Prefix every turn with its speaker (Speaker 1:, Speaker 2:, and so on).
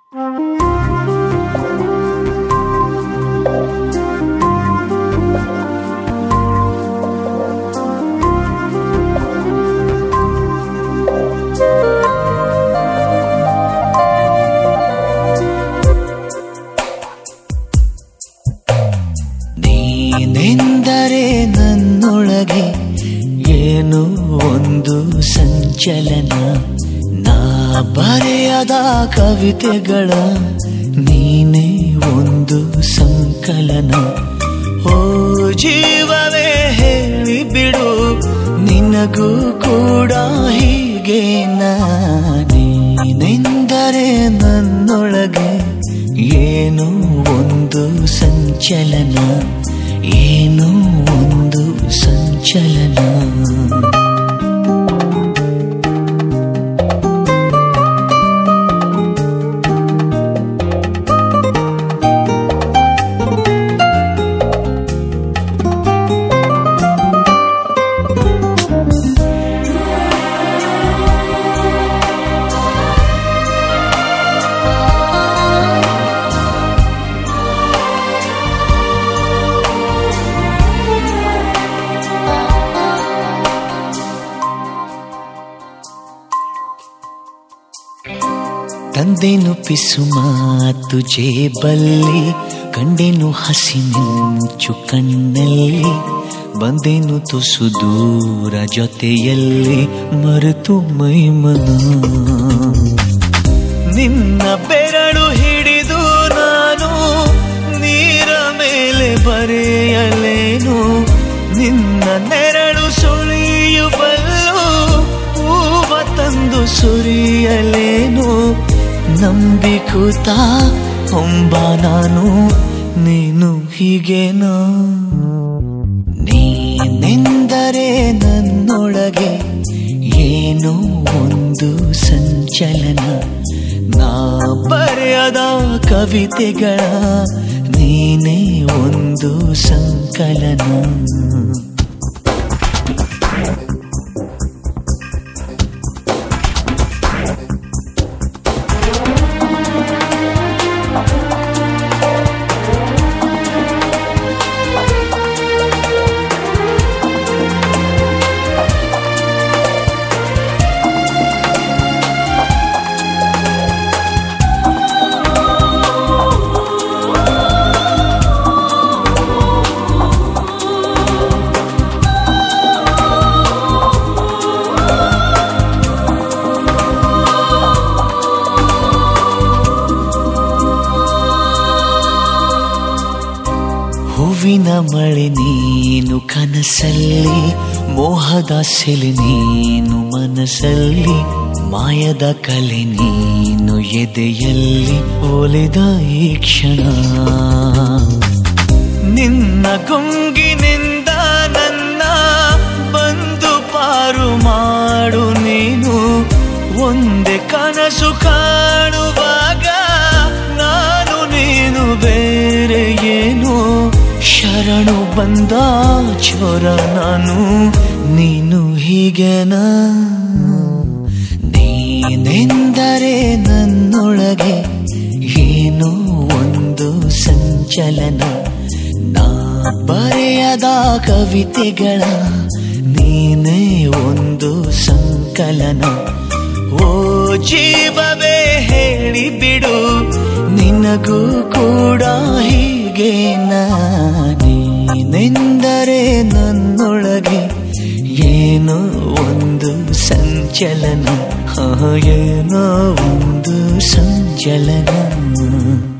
Speaker 1: ನೀನೆಂದರೆ ನನ್ನೊಳಗೆ ಏನೋ ಒಂದು ಸಂಚಲನ ನಾ ಬರೆಯದ ಕವಿತೆಗಳ ನೀನೇ ಒಂದು ಸಂಕಲನ ಓ ಜೀವವೇ ಹೇಳಿಬಿಡು ನಿನಗೂ ಕೂಡ ಹೀಗೆ ನೀನೆಂದರೆ ನನ್ನೊಳಗೆ ಏನೋ ಒಂದು ಸಂಚಲನ ಏನೋ ಒಂದು ಸಂಚಲನ ತಂದೆನು ಪಿಸು ಮಾತು ಜೇಬಲ್ಲಿ ಕಂಡೆನು ಹಸಿ ಮಿಂಚು ಕಣ್ಣಲ್ಲಿ ಬಂದೆನು ತುಸು ದೂರ ಜೊತೆಯಲ್ಲಿ ಮರೆತು ಮೈಮನ ನಿನ್ನ ಬೆರಳು ಹಿಡಿದು ನಾನು ನೀರ ಮೇಲೆ ಬರೆಯಲೇನು ನಿನ್ನ ನೆರಳು ಸುಳಿಯುವಲ್ಲೂ ಹೂವ ತಂದು ಸುರಿಯಲೇನು ನಂಬಿಕೂತ ಹೊಂಬ ನಾನು ನೀನು ಹೀಗೇನಾ ನೀನೆಂದರೆ ನನ್ನೊಳಗೆ ಏನೋ ಒಂದು ಸಂಚಲನ ನಾ ಬರೆಯದ ಕವಿತೆಗಳ ನೀನೇ ಒಂದು ಸಂಕಲನ ಹೂವಿನ ಮಳೆ ನೀನು ಕನಸಲ್ಲಿ ಮೋಹದ ಸೆಲೆ ನೀನು ಮನಸ್ಸಲ್ಲಿ ಮಾಯದ ಕಲೆ ನೀನು ಎದೆಯಲ್ಲಿ ಒಲಿದ ಈ ಕ್ಷಣ ನಿನ್ನ ಗುಂಗಿನಿಂದ ನನ್ನ ಬಂದು ಪಾರು ಮಾಡು ನೀನು ಒಂದೇ ಕನಸು ಕಾಣುವಾಗ ನಾನು ನೀನು ಬೇರೆ ಏನು ಶರಣು ಬಂದ ಚೋರ ನಾನು ನೀನು ಹೀಗೆನಾ ನೀನೆಂದರೆ ನನ್ನೊಳಗೆ ಏನೋ ಒಂದು ಸಂಚಲನ ನಾ ಬರೆಯದ ಕವಿತೆಗಳ ನೀನೇ ಒಂದು ಸಂಕಲನ ಓ ಜೀವವೇ ಹೇಳಿಬಿಡು ನಿನಗೂ ಕೂಡ ಹೀಗೆ ನೀನೆಂದರೆ ನನ್ನೊಳಗೆ ಏನೋ ಒಂದು ಸಂಚಲನ ಹಾ, ಏನೋ ಒಂದು ಸಂಚಲನ